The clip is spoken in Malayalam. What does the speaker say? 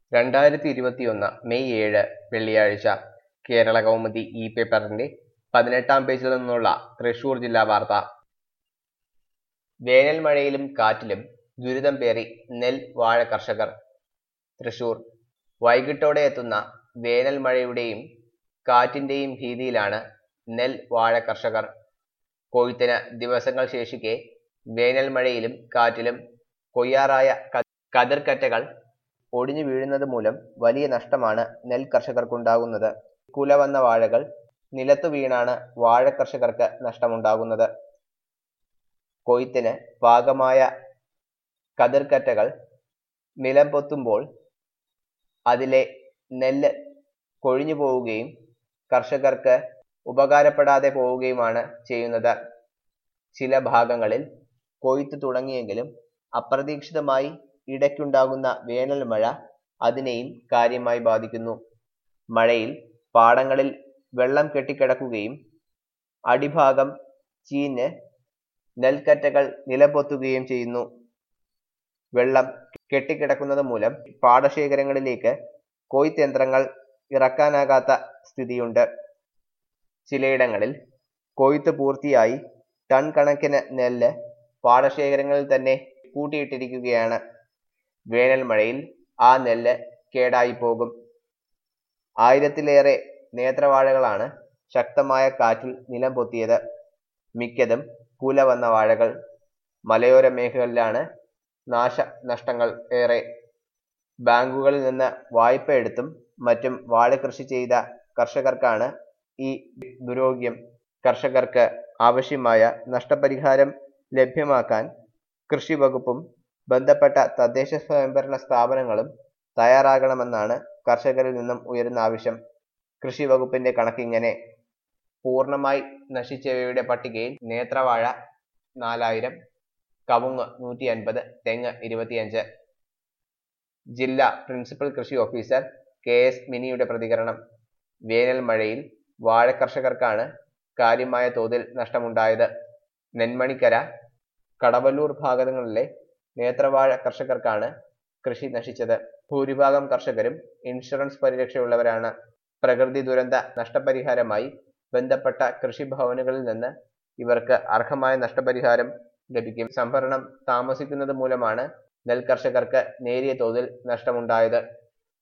രണ്ടായിരത്തി ഇരുപത്തിയൊന്ന് മെയ് ഏഴ് വെള്ളിയാഴ്ച കേരള കൗമുദി ഇ പേപ്പറിന്റെ പതിനെട്ടാം പേജിൽ നിന്നുള്ള തൃശൂർ ജില്ലാ വാർത്ത വേനൽ മഴയിലും കാറ്റിലും ദുരിതം പേറി നെൽ വാഴ കർഷകർ തൃശൂർ വൈകിട്ടോടെ എത്തുന്ന വേനൽ മഴയുടെയും കാറ്റിന്റെയും ഭീതിയിലാണ് നെൽ വാഴ കർഷകർ കൊയ്ത്തിന് ദിവസങ്ങൾ ശേഷിക്കെ വേനൽ മഴയിലും കാറ്റിലും കൊയ്യാറായ ക- കതിർക്കറ്റകൾ ഒടിഞ്ഞു വീഴുന്നത് മൂലം വലിയ നഷ്ടമാണ് നെൽ കർഷകർക്കുണ്ടാകുന്നത് കുല വന്ന വാഴകൾ നിലത്തു വീണാണ് വാഴ കർഷകർക്ക് നഷ്ടമുണ്ടാകുന്നത് കൊയ്ത്തിന് പാകമായ കതിർക്കറ്റകൾ നിലം പൊത്തുമ്പോൾ അതിലെ നെല്ല് കൊഴിഞ്ഞു പോവുകയും കർഷകർക്ക് ഉപകാരപ്പെടാതെ പോവുകയുമാണ് ചെയ്യുന്നത് ചില ഭാഗങ്ങളിൽ കൊയ്ത്ത് തുടങ്ങിയെങ്കിലും അപ്രതീക്ഷിതമായി ഇടയ്ക്കുണ്ടാകുന്ന വേനൽ മഴ അതിനെയും കാര്യമായി ബാധിക്കുന്നു മഴയിൽ പാടങ്ങളിൽ വെള്ളം കെട്ടിക്കിടക്കുകയും അടിഭാഗം ചീഞ്ഞ് നെൽക്കറ്റകൾ നിലംപൊത്തുകയും ചെയ്യുന്നു വെള്ളം കെട്ടിക്കിടക്കുന്നത് മൂലം പാടശേഖരങ്ങളിലേക്ക് കൊയ്ത്ത് യന്ത്രങ്ങൾ ഇറക്കാനാകാത്ത സ്ഥിതിയുണ്ട് ചിലയിടങ്ങളിൽ കൊയ്ത്ത് പൂർത്തിയായി ടൺ കണക്കിന് നെല്ല് പാടശേഖരങ്ങളിൽ തന്നെ കൂട്ടിയിട്ടിരിക്കുകയാണ് വേനൽ മഴയിൽ ആ നെല്ല് കേടായി പോകും ആയിരത്തിലേറെ നേത്രവാഴകളാണ് ശക്തമായ കാറ്റിൽ നിലം പൊത്തിയത് മിക്കതും കുല വന്ന വാഴകൾ മലയോര മേഖലകളിലാണ് നാശ നഷ്ടങ്ങൾ ഏറെ ബാങ്കുകളിൽ നിന്ന് വായ്പ എടുത്തും മറ്റും വാഴ കൃഷി ചെയ്ത കർഷകർക്കാണ് ഈ ദുരോഗ്യം കർഷകർക്ക് ആവശ്യമായ നഷ്ടപരിഹാരം ലഭ്യമാക്കാൻ കൃഷി വകുപ്പും ബന്ധപ്പെട്ട തദ്ദേശ സ്വയംഭരണ സ്ഥാപനങ്ങളും തയ്യാറാകണമെന്നാണ് കർഷകരിൽ നിന്നും ഉയരുന്ന ആവശ്യം കൃഷി വകുപ്പിന്റെ കണക്കിങ്ങനെ പൂർണ്ണമായി നശിച്ചവയുടെ പട്ടികയിൽ നേത്രവാഴ നാലായിരം കവുങ്ങ് നൂറ്റി അൻപത് തെങ്ങ് ഇരുപത്തിയഞ്ച് ജില്ലാ പ്രിൻസിപ്പൽ കൃഷി ഓഫീസർ കെ എസ് മിനിയുടെ പ്രതികരണം വേനൽ മഴയിൽ വാഴ കർഷകർക്കാണ് കാര്യമായ തോതിൽ നഷ്ടമുണ്ടായത് നെന്മണിക്കര കടവല്ലൂർ ഭാഗങ്ങളിലെ നേത്രവാഴ കർഷകർക്കാണ് കൃഷി നശിച്ചത് ഭൂരിഭാഗം കർഷകരും ഇൻഷുറൻസ് പരിരക്ഷയുള്ളവരാണ് പ്രകൃതി ദുരന്ത നഷ്ടപരിഹാരമായി ബന്ധപ്പെട്ട കൃഷിഭവനുകളിൽ നിന്ന് ഇവർക്ക് അർഹമായ നഷ്ടപരിഹാരം ലഭിക്കും സംഭരണം താമസിക്കുന്നത് മൂലമാണ് നെൽ കർഷകർക്ക് നേരിയ തോതിൽ നഷ്ടമുണ്ടായത്